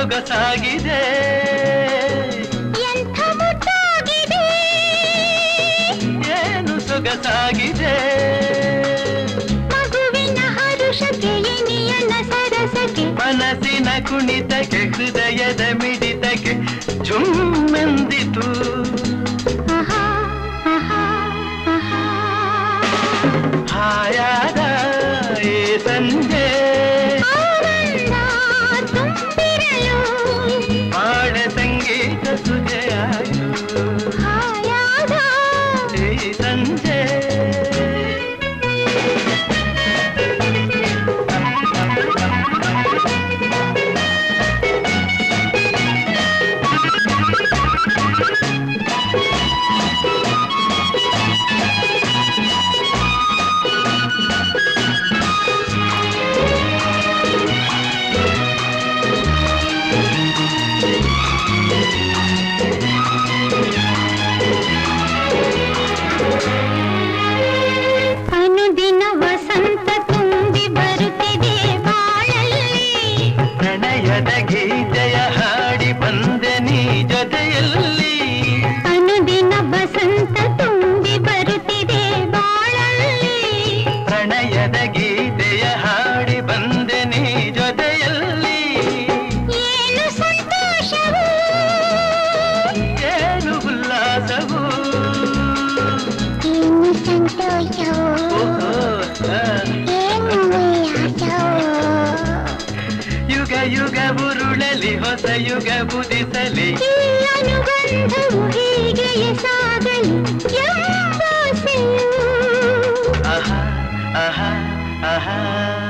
ಸೊಗಸಾಗಿದೆ ಎಂಥ ಮುದ್ದಾಗಿದೆ ಏನು ಸೊಗಸಾಗಿದೆ ಮಗುವಿನ ಹರುಷಕ್ಕೆ ಇನಿಯನ ಸರಸಕ್ಕೆ ಮನಸ್ಸಿನ ಕುಣಿತಕ್ಕೆ ಹೃದಯದ ಮಿಡಿತಕ್ಕೆ ಜುಮ್ಮೆಂದಿತು ಆಹಾ, ಆಹಾ, ಆಹಾ. ಹಾಯಾದ ಈ ಸಂಜೆ ಆನಂದ ತುಂಬಿರಲು ಬಾಳ ಸಂಗೀತ ಸುಜೆಯಾಯಿತು ಹಾಯಾದ ಈ ಸಂಜೆ ಅನುದಿನ ವಸಂತ ತುಂಬಿ ಬರುತ್ತಿದೆ ಬಾಳಲ್ಲಿ ಪ್ರಣಯದ ಗೀತೆಯ ಹಾಡಿ ಬಂದೆ ನೀ ಜೊತೆಯಲ್ಲಿ ಅನುದಿನ ವಸಂತ ತುಂಬಿ ಬರುತ್ತಿದೆ ಬಾಳಲ್ಲಿ ಪ್ರಣಯದ ಗೀತೆಯ ಹಾಡಿ ಬಂದೆ ನೀ ಜೊತೆಯಲ್ಲಿ ಏನು ಸಂತೋಷವು ಏನು ಉಲ್ಲಾಸವು ಏನು ಸಂತೋಷವು ಓಹೋ, ಆ, ಏನು ಉಲ್ಲಾಸವು ಯುಗ ಯುಗ ಉರುಳಲಿ ಹೊಸ ಯುಗ ಬುದಿಸಲಿ ಈ ಅನುಬಂಧವು ಹೀಗೆಯೇ ಸಾಗಲಿ ಎಂಬಾಸೆಯು ಆಹಾ ಆಹಾ ಆಹಾ